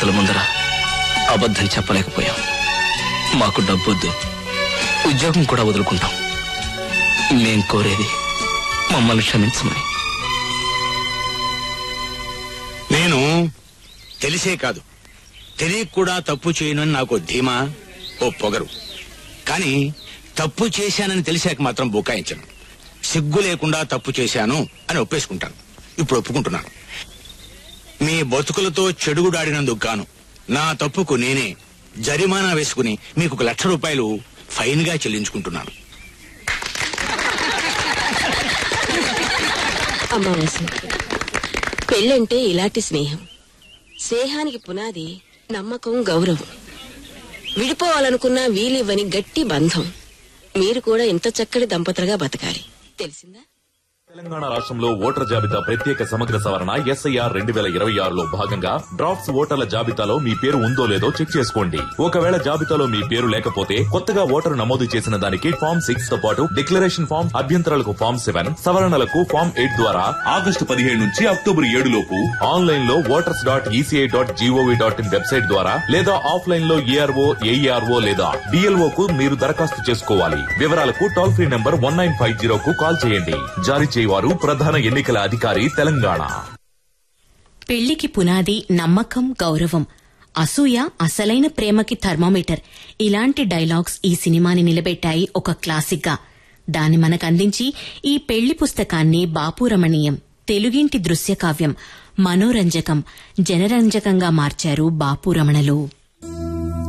దంపతుల ముందర అబద్ధం చెప్పలేకపోయాం మాకు డబ్బొద్దు ఉద్యోగం కూడా వదులుకుంటాం మేం కోరేది మమ్మల్ని క్షమించమని నేను తెలిసే కాదు తెలియక కూడా తప్పు చేయను అని నాకు ఓ ధీమా ఓ పొగరు కానీ తప్పు చేశానని తెలిసాక మాత్రం బుకాయించను సిగ్గు లేకుండా తప్పు చేశాను అని ఒప్పేసుకుంటాను ఇప్పుడు ఒప్పుకుంటున్నాను మీ బతుకులతో చెడుగుడాడినందుకు గాను నా తప్పుకు నేనే జరిమానా వేసుకుని మీకు ఒక లక్ష రూపాయలు ఫైన్ గా చెల్లించుకుంటున్నాను అమావాస్య పెళ్ళంటే ఇలాంటి స్నేహం స్నేహానికి పునాది నమ్మకం గౌరవం విడిపోవాలనుకున్నా వీలివ్వని గట్టి బంధం మీరు కూడా ఇంత చక్కటి దంపతులుగా బతకాలి తెలిసిందా తెలంగాణ రాష్ట్రంలో ఓటర్ జాబితా ప్రత్యేక సమగ్ర సవరణ ఎస్ఐఆర్ రెండు వేల ఇరవై ఆరులో భాగంగా డ్రాఫ్ట్స్ ఓటర్ల జాబితాలో మీ పేరు ఉందో లేదో చెక్ చేసుకోండి ఒకవేళ జాబితాలో మీ పేరు లేకపోతే కొత్తగా ఓటరు నమోదు చేసిన దానికి ఫామ్ సిక్స్ తో పాటు డిక్లరేషన్ ఫామ్ అభ్యంతరాలకు ఫామ్ సెవెన్ సవరణలకు ఫామ్ ఎయిట్ ద్వారా ఆగస్టు పదిహేడు నుంచి అక్టోబర్ ఏడు లోపు ఆన్లైన్ లో voters dot ECI dot GOV dot in website ద్వారా లేదా ఆఫ్లైన్ లో ఏఆర్ఓ ఏఈఆర్ఓ లేదా డిఎల్ఓ కు మీరు దరఖాస్తు చేసుకోవాలి వివరాలకు toll free number one nine five zero కు కాల్ చేయండి జారీ చేయవారు ప్రధాన ఎన్నికల అధికారి తెలంగాణ పెళ్లికి పునాది నమ్మకం గౌరవం అసూయ అసలైన ప్రేమకి థర్మోమీటర్ ఇలాంటి డైలాగ్స్ ఈ సినిమాని నిలబెట్టాయి ఒక క్లాసిక్ గా దాన్ని మనకందించి ఈ పెళ్లి పుస్తకాన్ని బాపురమణీయం తెలుగింటి దృశ్య కావ్యం మనోరంజకం జనరంజకంగా మార్చారు బాపురమణలు